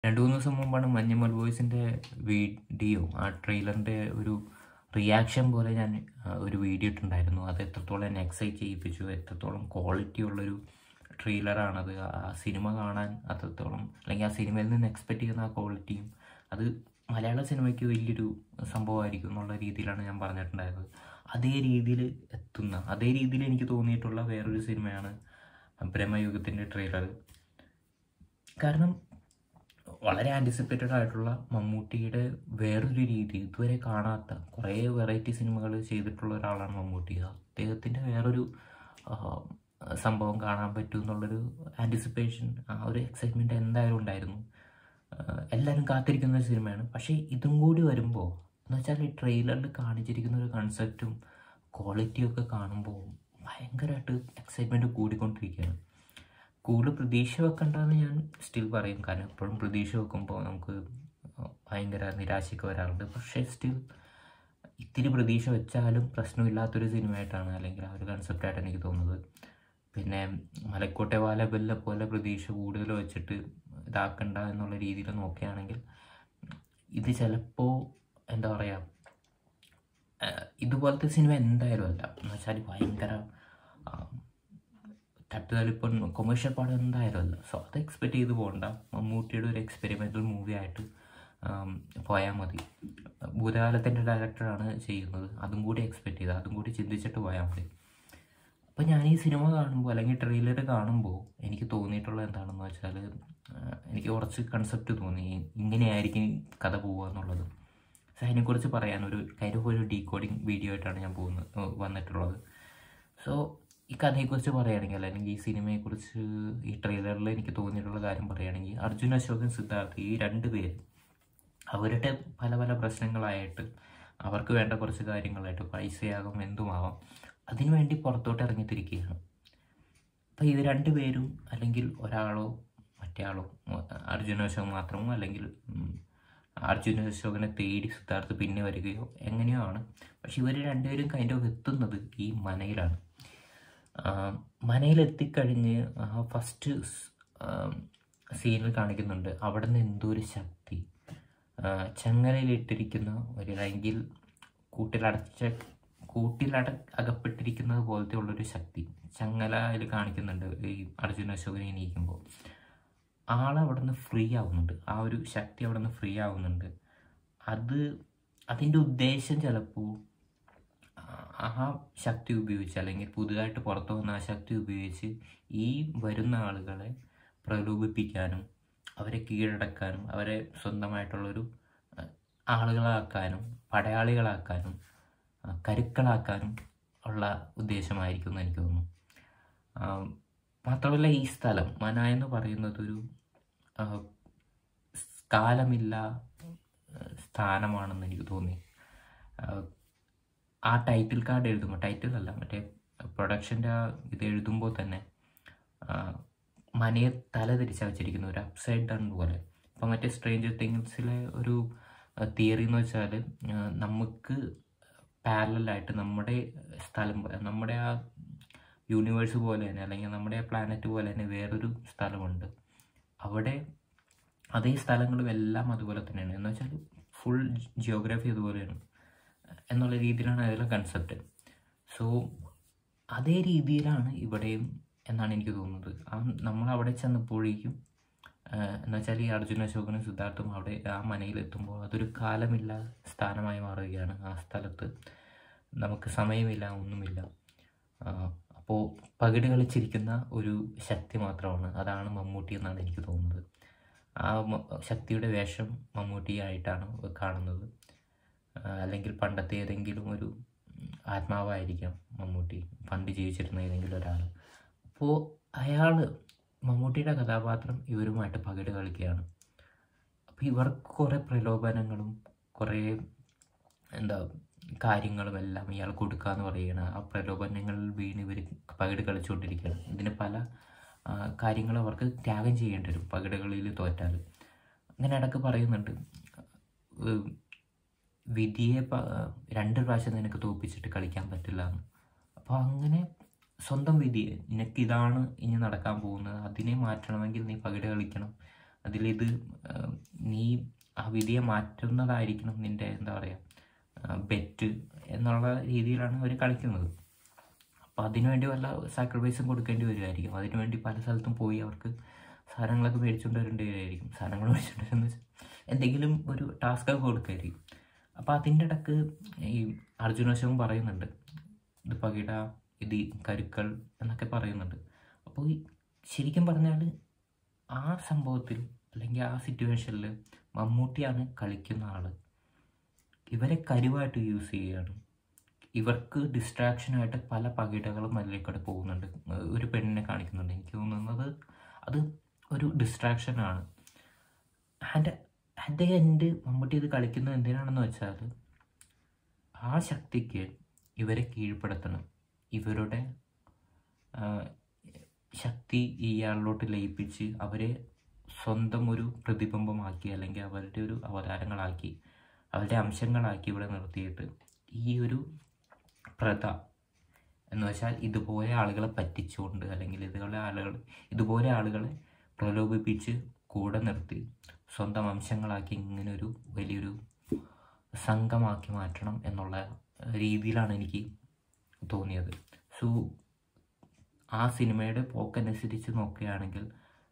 രണ്ട് മൂന്ന് ദിവസം മുമ്പാണ് മഞ്ഞുമൽ ബോയ്സിൻ്റെ വീഡിയോ ആ ട്രെയിലറിൻ്റെ ഒരു റിയാക്ഷൻ പോലെ ഞാൻ ആ, ഒരു വീഡിയോ ഇട്ടുണ്ടായിരുന്നു അത് എത്രത്തോളം എന്നെ എക്സൈറ്റ് ചെയ്യിപ്പിച്ചു എത്രത്തോളം ക്വാളിറ്റി ഉള്ളൊരു ട്രെയിലറാണത് ആ സിനിമ കാണാൻ അത്രത്തോളം അല്ലെങ്കിൽ ആ സിനിമയിൽ നിന്ന് എക്സ്പെക്റ്റ് ചെയ്യുന്ന ആ ക്വാളിറ്റിയും അത് മലയാള സിനിമയ്ക്ക് വലിയൊരു സംഭവമായിരിക്കും എന്നുള്ള രീതിയിലാണ് ഞാൻ പറഞ്ഞിട്ടുണ്ടായത് അതേ രീതിയിൽ എത്തുന്ന അതേ രീതിയിൽ എനിക്ക് തോന്നിയിട്ടുള്ള വേറൊരു സിനിമയാണ് ബ്രഹ്മയുഗത്തിൻ്റെ ട്രെയിലർ കാരണം വളരെ ആൻറ്റിസിപ്പേറ്റഡ് ആയിട്ടുള്ള മമ്മൂട്ടിയുടെ വേറൊരു രീതി ഇതുവരെ കാണാത്ത കുറേ വെറൈറ്റി സിനിമകൾ ചെയ്തിട്ടുള്ള ഒരാളാണ് മമ്മൂട്ടി അദ്ദേഹത്തിൻ്റെ വേറൊരു ആ, സംഭവം കാണാൻ പറ്റും എന്നുള്ളൊരു ആൻറ്റിസിപ്പേഷൻ ആ ഒരു എക്സൈറ്റ്മെൻറ്റ് എന്തായാലും ഉണ്ടായിരുന്നു ആ, എല്ലാവരും കാത്തിരിക്കുന്ന ഒരു സിനിമയാണ് പക്ഷേ ഇതും കൂടി വരുമ്പോൾ എന്ന് വെച്ചാൽ ഈ ട്രെയിലറിൽ കാണിച്ചിരിക്കുന്ന ഒരു കൺസെപ്റ്റും ക്വാളിറ്റിയും ഒക്കെ കാണുമ്പോൾ ഭയങ്കരമായിട്ട് എക്സൈറ്റ്മെൻറ്റ് കൂടിക്കൊണ്ടിരിക്കുകയാണ് കൂടുതൽ പ്രതീക്ഷ വെക്കണ്ടെന്ന് ഞാൻ സ്റ്റിൽ പറയും കാരണം എപ്പോഴും പ്രതീക്ഷ വെക്കുമ്പോൾ നമുക്ക് ഭയങ്കര നിരാശയൊക്കെ വരാറുണ്ട് പക്ഷേ സ്റ്റിൽ ഇത്തിരി പ്രതീക്ഷ വെച്ചാലും പ്രശ്നമില്ലാത്തൊരു സിനിമയായിട്ടാണ് അല്ലെങ്കിൽ ആ ഒരു കൺസെപ്റ്റായിട്ട് എനിക്ക് തോന്നുന്നത് പിന്നെ മലക്കോട്ടെ വാലബെല്ലെ പോലെ പ്രതീക്ഷ കൂടുതൽ വെച്ചിട്ട് ഇതാക്കണ്ട എന്നുള്ള രീതിയിൽ നോക്കുകയാണെങ്കിൽ ഇത് ചിലപ്പോൾ എന്താ പറയുക ആഹ് ഇതുപോലത്തെ സിനിമ എന്തായാലും അല്ല എന്ന് വെച്ചാൽ ഭയങ്കര തട്ടുതലിപ്പം കൊമേഴ്ഷ്യൽ പടം എന്തായാലും അല്ല സോ അത് എക്സ്പെക്റ്റ് ചെയ്ത് പോകണ്ട മമ്മൂട്ടിയുടെ ഒരു എക്സ്പെരിമെൻ്റൽ മൂവി ആയിട്ട് പോയാൽ മതി ഭൂതകാലത്തിൻ്റെ ഡയറക്ടറാണ് ചെയ്യുന്നത് അതും കൂടി എക്സ്പെക്റ്റ് ചെയ്ത് അതും കൂടി ചിന്തിച്ചിട്ട് പോയാൽ മതി അപ്പോൾ ഞാൻ ഈ സിനിമ കാണുമ്പോൾ അല്ലെങ്കിൽ ട്രെയിലർ കാണുമ്പോൾ എനിക്ക് തോന്നിയിട്ടുള്ള എന്താണെന്ന് വെച്ചാൽ എനിക്ക് കുറച്ച് കൺസെപ്റ്റ് തോന്നി ഇങ്ങനെയായിരിക്കും കഥ പോവുക എന്നുള്ളത് സോ അതിനെക്കുറിച്ച് പറയാൻ ഒരു കൈൻഡ് ഓഫ് ഒരു ഡീകോഡിങ് വീഡിയോ ആയിട്ടാണ് ഞാൻ പോകുന്നത് ഏഹ് വന്നിട്ടുള്ളത് സോ ഈ കഥയെക്കുറിച്ച് പറയുകയാണെങ്കിൽ അല്ലെങ്കിൽ ഈ സിനിമയെക്കുറിച്ച് ഈ ട്രെയിലറിൽ എനിക്ക് തോന്നിയിട്ടുള്ള കാര്യം പറയുകയാണെങ്കിൽ അർജുൻ അശോകൻ സിദ്ധാർത്ഥ് ഈ രണ്ട് പേര് അവരുടെ പല പല പ്രശ്നങ്ങളായിട്ട് അവർക്ക് വേണ്ട കുറച്ച് കാര്യങ്ങളായിട്ട് പൈസയാകും എന്തുമാവാം അതിനുവേണ്ടി പുറത്തോട്ട് ഇറങ്ങിത്തിരിക്കുകയാണ് അപ്പോൾ ഇത് രണ്ടുപേരും അല്ലെങ്കിൽ ഒരാളോ മറ്റേ ആളോ അർജുന അശോകൻ മാത്രമോ അല്ലെങ്കിൽ ഉം, അർജുന അശോകനെ തേടി സിദ്ധാർത്ഥ് പിന്നെ വരികയോ എങ്ങനെയോ ആണ് പക്ഷെ ഇവർ രണ്ടുപേരും കൈൻഡ് ഓഫ് എത്തുന്നത് ഈ മനയിലാണ് ആഹ് മനയിലെത്തിക്കഴിഞ്ഞ് ആ ഫസ്റ്റ് സീനിൽ കാണിക്കുന്നുണ്ട് അവിടെ നിന്ന് എന്തോ ഒരു ശക്തി ആഹ് ചങ്ങലയിലിട്ടിരിക്കുന്ന ഒരു അല്ലെങ്കിൽ കൂട്ടിലടച്ച കൂട്ടിലട അകപ്പെട്ടിരിക്കുന്നത് പോലത്തെ ഉള്ളൊരു ശക്തി ചങ്ങല അതിൽ കാണിക്കുന്നുണ്ട് ഈ അർജുന അശോകനെ എണീക്കുമ്പോൾ ആളവിടെ നിന്ന് ഫ്രീ ആവുന്നുണ്ട് ആ ഒരു ശക്തി അവിടെ നിന്ന് ഫ്രീ ആവുന്നുണ്ട് അത് അതിൻ്റെ ഉദ്ദേശം ചിലപ്പോൾ ആ ശക്തി ഉപയോഗിച്ച് അല്ലെങ്കിൽ പുതുതായിട്ട് പുറത്തു വന്ന ആ ശക്തി ഉപയോഗിച്ച് ഈ വരുന്ന ആളുകളെ പ്രലോഭിപ്പിക്കാനും അവരെ കീഴടക്കാനും അവരെ സ്വന്തമായിട്ടുള്ളൊരു അഹ്, ആളുകളാക്കാനും പടയാളികളാക്കാനും അഹ്, കരുക്കളാക്കാനും ഉള്ള ഉദ്ദേശമായിരിക്കും എന്ന് എനിക്ക് തോന്നുന്നു ആം, മാത്രമല്ല ഈ സ്ഥലം മന എന്ന് പറയുന്നത് ഒരു ആഹ്, കാലമില്ല ആഹ്, സ്ഥാനമാണെന്ന് എനിക്ക് തോന്നി ആഹ്, ആ ടൈറ്റിൽ കാർഡ് എഴുതുമ്പോൾ ടൈറ്റിൽ അല്ല മറ്റേ പ്രൊഡക്ഷൻ്റെ ആ ഇത് എഴുതുമ്പോൾ തന്നെ ആ, മനയെ തല തിരിച്ചാ വെച്ചിരിക്കുന്ന ഒരു അപ്സൈഡ് ഡൗൺ പോലെ ഇപ്പം മറ്റേ സ്ട്രേഞ്ചർ തിങ്സിലെ ഒരു തിയറി എന്ന് വെച്ചാൽ നമുക്ക് പാരലായിട്ട് നമ്മുടെ സ്ഥലം പോ- നമ്മുടെ ആ യൂണിവേഴ്സ് പോലെ തന്നെ അല്ലെങ്കിൽ നമ്മുടെ ആ പ്ലാനറ്റ് പോലെ തന്നെ വേറൊരു സ്ഥലമുണ്ട് അവിടെ അതേ സ്ഥലങ്ങളും എല്ലാം അതുപോലെ തന്നെയാണ് എന്ന് വെച്ചാൽ ഫുൾ ജിയോഗ്രഫി അതുപോലെയാണ് എന്നുള്ള രീതിയിലാണ് അതിലെ കൺസെപ്റ്റ് സോ അതേ രീതിയിലാണ് ഇവിടെയും എന്നാണ് എനിക്ക് തോന്നുന്നത് ആ നമ്മൾ അവിടെ ചെന്നപ്പോഴേക്കും എന്ന് വെച്ചാൽ ഈ അർജുന അശോകനും സിദ്ധാർത്ഥും അവിടെ ആ മനയിലെത്തുമ്പോൾ അതൊരു കാലമില്ല സ്ഥാനമായി മാറുകയാണ് ആ സ്ഥലത്ത് നമുക്ക് സമയമില്ല ഒന്നുമില്ല അപ്പോൾ പകിട് കളിച്ചിരിക്കുന്ന ഒരു ശക്തി മാത്രമാണ് അതാണ് മമ്മൂട്ടി എന്നാണ് എനിക്ക് തോന്നുന്നത് ആ മ- ശക്തിയുടെ വേഷം മമ്മൂട്ടിയായിട്ടാണ് കാണുന്നത് ആ, അല്ലെങ്കിൽ പണ്ടത്തെ ഏതെങ്കിലും ഒരു ഉം, ആത്മാവായിരിക്കാം മമ്മൂട്ടി പണ്ട് ജീവിച്ചിരുന്ന ഏതെങ്കിലും ഒരാൾ അപ്പോൾ അയാൾ മമ്മൂട്ടിയുടെ കഥാപാത്രം ഇവരുമായിട്ട് പകിട് കളിക്കുകയാണ് അപ്പോൾ ഇവർക്ക് കുറേ പ്രലോഭനങ്ങളും കുറേ എന്താ കാര്യങ്ങളും എല്ലാം ഇയാൾ കൊടുക്കാന്ന് പറയുകയാണ് ആ പ്രലോഭനങ്ങളിൽ വീണ് ഇവർ പകിട് കളിച്ചുകൊണ്ടിരിക്കുകയാണ് ഇതിന് പല ആ, കാര്യങ്ങളും അവർക്ക് ത്യാഗം ചെയ്യേണ്ടി വരും പകിടുകളിൽ തോറ്റാൽ അങ്ങനെ ഇടയ്ക്ക് പറയുന്നുണ്ട് ഏഹ്, വിധിയെ പ- രണ്ട് പ്രാവശ്യം നിനക്ക് തോൽപ്പിച്ചിട്ട് കളിക്കാൻ പറ്റില്ല എന്ന് അപ്പോൾ അങ്ങനെ സ്വന്തം വിധിയെ നിനക്ക് ഇതാണ് ഇനി നടക്കാൻ പോകുന്നത് അതിനെ മാറ്റണമെങ്കിൽ നീ പകിട കളിക്കണം അതിലിത് ആ, നീ ആ വിധിയെ മാറ്റുന്നതായിരിക്കണം നിൻ്റെ എന്താ പറയുക ബെറ്റ് എന്നുള്ള രീതിയിലാണ് അവർ കളിക്കുന്നത് അപ്പോൾ അതിനുവേണ്ടി വല്ല സാക്രിഫൈസും കൊടുക്കേണ്ടി വരുമായിരിക്കും അതിനുവേണ്ടി പല സ്ഥലത്തും പോയി അവർക്ക് സാധനങ്ങളൊക്കെ മേടിച്ചുകൊണ്ട് വരേണ്ടി വരുമായിരിക്കും സാധനങ്ങൾ മേടിച്ചുകൊണ്ട് വരുന്ന വെച്ചാൽ എന്തെങ്കിലും ഒരു ടാസ്കൊക്കെ കൊടുക്കുമായിരിക്കും അപ്പോൾ അതിൻ്റെ ഇടക്ക് ഈ അർജുനവശവും പറയുന്നുണ്ട് ഇത് പകിട ഇത് കരുക്കൾ എന്നൊക്കെ പറയുന്നുണ്ട് അപ്പോൾ ഈ ശരിക്കും പറഞ്ഞാൽ ആ സംഭവത്തിൽ അല്ലെങ്കിൽ ആ സിറ്റുവേഷനിൽ മമ്മൂട്ടിയാണ് കളിക്കുന്ന ആൾ ഇവരെ കരുവായിട്ട് യൂസ് ചെയ്യുകയാണ് ഇവർക്ക് ഡിസ്ട്രാക്ഷനായിട്ട് പല പകിടകളും അതിലേക്കൂടെ പോകുന്നുണ്ട് ഒരു പെണ്ണിനെ കാണിക്കുന്നുണ്ട് എനിക്ക് തോന്നുന്നത് അത് ഒരു ഡിസ്ട്രാക്ഷനാണ് and at the end Mammootty ഇത് കളിക്കുന്നത് എന്തിനാണെന്ന് വെച്ചാൽ ആ ശക്തിക്ക് ഇവരെ കീഴ്പ്പെടുത്തണം ഇവരുടെ ആ, ശക്തി ഇയാളിലോട്ട് ലയിപ്പിച്ച് അവരെ സ്വന്തം ഒരു പ്രതിബിംബമാക്കി അല്ലെങ്കിൽ അവരുടെ ഒരു അവതാരങ്ങളാക്കി അവരുടെ അംശങ്ങളാക്കി ഇവിടെ നിർത്തിയിട്ട് ഈ ഒരു പ്രഥ എന്ന് വെച്ചാൽ ഇതുപോലെ ആളുകളെ പറ്റിച്ചുകൊണ്ട് അല്ലെങ്കിൽ ഇതുപോലെ ആളുകൾ ഇതുപോലെ ആളുകളെ പ്രലോഭിപ്പിച്ച് കൂടെ നിർത്തി സ്വന്തം അംശങ്ങളാക്കി ഇങ്ങനെ ഒരു വലിയൊരു സംഘമാക്കി മാറ്റണം എന്നുള്ള രീതിയിലാണ് എനിക്ക് തോന്നിയത് സോ ആ സിനിമയുടെ പോക്കനുസരിച്ച് നോക്കുകയാണെങ്കിൽ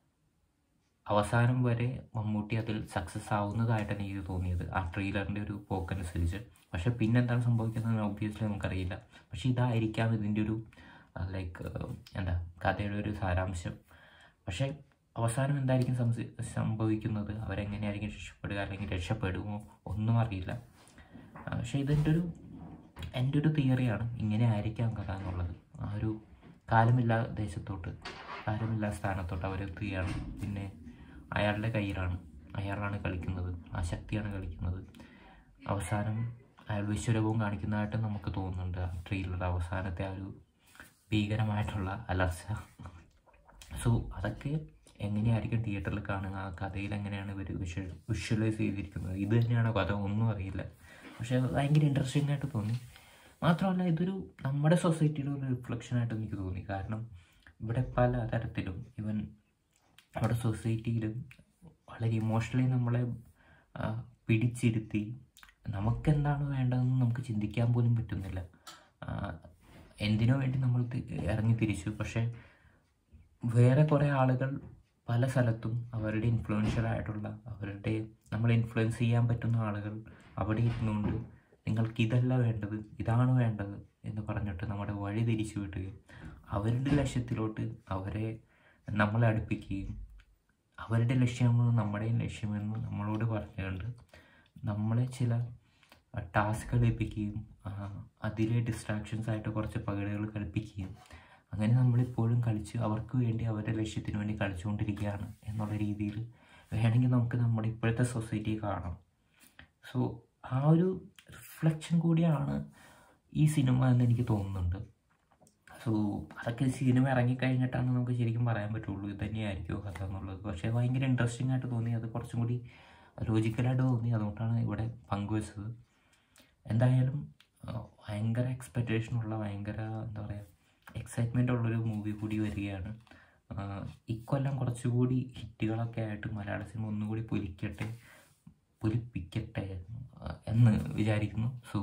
അവസാനം വരെ മമ്മൂട്ടി അതിൽ സക്സസ് ആവുന്നതായിട്ടാണ് എനിക്ക് തോന്നിയത് ആ ട്രെയിലറിൻ്റെ ഒരു പോക്കനുസരിച്ച് പക്ഷെ പിന്നെന്താണ് സംഭവിക്കുന്നത് ഒബ്വിയസ്ലി നമുക്കറിയില്ല പക്ഷെ ഇതായിരിക്കാം ഇതിൻ്റെ ഒരു ലൈക്ക് എന്താ കഥയുടെ ഒരു സാരാംശം പക്ഷേ അവസാനം എന്തായിരിക്കും സംസ- സംഭവിക്കുന്നത് അവരെങ്ങനെയായിരിക്കും രക്ഷപ്പെടുക അല്ലെങ്കിൽ രക്ഷപ്പെടുമോ ഒന്നും അറിയില്ല ആ, പക്ഷേ ഇതിൻ്റെ ഒരു എൻ്റെ ഒരു തിയറിയാണ് ഇങ്ങനെ ആയിരിക്കാം കഥ എന്നുള്ളത് ആ ഒരു കാലമില്ല ദേശത്തോട്ട് കാലമില്ല സ്ഥാനത്തോട്ട് അവരെത്തുകയാണ് പിന്നെ അയാളുടെ കയ്യിലാണ് അയാളാണ് കളിക്കുന്നത് ആ ശക്തിയാണ് കളിക്കുന്നത് അവസാനം അയാൾ വിശ്വരൂപവും കാണിക്കുന്നതായിട്ട് നമുക്ക് തോന്നുന്നുണ്ട് ആ ട്രെയിലറുടെ അവസാനത്തെ ആ ഒരു ഭീകരമായിട്ടുള്ള അലർച്ച സോ അതൊക്കെ എങ്ങനെയായിരിക്കും തിയേറ്ററിൽ കാണുക ആ കഥയിൽ എങ്ങനെയാണ് ഇവർ വിഷ്വൽ വിഷ്വലൈസ് ചെയ്തിരിക്കുന്നത് ഇത് തന്നെയാണോ കഥ ഒന്നും അറിയില്ല പക്ഷേ അത് ഭയങ്കര ഇൻട്രസ്റ്റിംഗ് ആയിട്ട് തോന്നി മാത്രമല്ല ഇതൊരു നമ്മുടെ സൊസൈറ്റിയുടെ ഒരു റിഫ്ലക്ഷൻ ആയിട്ട് എനിക്ക് തോന്നി കാരണം ഇവിടെ പല തരത്തിലും ഇവൻ നമ്മുടെ സൊസൈറ്റിയിലും വളരെ ഇമോഷണലി നമ്മളെ ആ, പിടിച്ചിരുത്തി നമുക്കെന്താണ് വേണ്ടതെന്ന് നമുക്ക് ചിന്തിക്കാൻ പോലും പറ്റുന്നില്ല ആ, എന്തിനു വേണ്ടി നമ്മൾ തി- ഇറങ്ങി തിരിച്ചു പക്ഷേ വേറെ കുറേ ആളുകൾ പല സ്ഥലത്തും അവരുടെ ഇൻഫ്ലുവൻഷ്യൽ ആയിട്ടുള്ള അവരുടെ നമ്മളെ ഇൻഫ്ലുവൻസ് ചെയ്യാൻ പറ്റുന്ന ആളുകൾ അവിടെ ഇരുന്നുകൊണ്ട് നിങ്ങൾക്ക് ഇതല്ല വേണ്ടത് ഇതാണ് വേണ്ടത് എന്ന് പറഞ്ഞിട്ട് നമ്മുടെ വഴി തിരിച്ചു വിടുകയും അവരുടെ ലക്ഷ്യത്തിലോട്ട് അവരെ നമ്മളെ അടുപ്പിക്കുകയും അവരുടെ ലക്ഷ്യമാണ് നമ്മുടെയും ലക്ഷ്യമെന്ന് നമ്മളോട് പറഞ്ഞുകൊണ്ട് നമ്മളെ ചില ടാസ്ക് കളിപ്പിക്കുകയും ആ, അതിലെ ഡിസ്ട്രാക്ഷൻസ് ആയിട്ട് കുറച്ച് പകടുകൾ കളിപ്പിക്കുകയും അങ്ങനെ നമ്മളിപ്പോഴും കളിച്ച് അവർക്ക് വേണ്ടി അവരുടെ ലക്ഷ്യത്തിന് വേണ്ടി കളിച്ചുകൊണ്ടിരിക്കുകയാണ് എന്നുള്ള രീതിയിൽ വേണമെങ്കിൽ നമുക്ക് നമ്മുടെ ഇപ്പോഴത്തെ സൊസൈറ്റിയെ കാണാം സോ ആ ഒരു റിഫ്ലക്ഷൻ കൂടിയാണ് ഈ സിനിമ എന്ന് എനിക്ക് തോന്നുന്നുണ്ട് സോ അതൊക്കെ സിനിമ ഇറങ്ങിക്കഴിഞ്ഞിട്ടാണ് നമുക്ക് ശരിക്കും പറയാൻ പറ്റുള്ളൂ ഇത് തന്നെയായിരിക്കുമോ കഥ എന്നുള്ളത് പക്ഷേ ഭയങ്കര ഇൻട്രസ്റ്റിംഗ് ആയിട്ട് തോന്നി അത് കുറച്ചും കൂടി ലോജിക്കലായിട്ട് തോന്നി അതുകൊണ്ടാണ് ഇവിടെ പങ്കുവച്ചത് എന്തായാലും ആ, ഭയങ്കര എക്സ്പെക്റ്റേഷനുള്ള ഭയങ്കര എന്താ പറയുക എക്സൈറ്റ്മെൻ്റ് ഉള്ളൊരു മൂവി കൂടി വരികയാണ് ആ, ഇക്കൊല്ലം കുറച്ചുകൂടി ഹിറ്റുകളൊക്കെ ആയിട്ട് മലയാള സിനിമ ഒന്നുകൂടി പൊലിക്കട്ടെ പൊലിപ്പിക്കട്ടെ ആ, എന്ന് വിചാരിക്കുന്നു സോ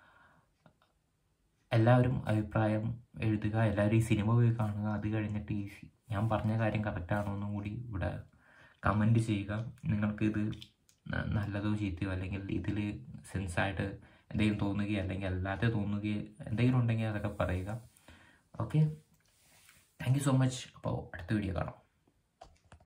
എല്ലാവരും അഭിപ്രായം എഴുതുക എല്ലാവരും ഈ സിനിമ പോയി കാണുക അത് കഴിഞ്ഞിട്ട് ഈ സി- ഞാൻ പറഞ്ഞ കാര്യം കറക്റ്റാണോ എന്നും കൂടി ഇവിടെ കമൻറ്റ് ചെയ്യുക നിങ്ങൾക്ക് ഇത് ന- നല്ലതോ ചീത്തയോ അല്ലെങ്കിൽ ഇതിൽ സെൻസായിട്ട് എന്തെങ്കിലും തോന്നുകയോ അല്ലെങ്കിൽ അല്ലാതെ തോന്നുകയോ എന്തെങ്കിലും ഉണ്ടെങ്കിൽ അതൊക്കെ പറയുക okay thank you so much അപ്പോൾ അടുത്ത വീഡിയോ കാണാം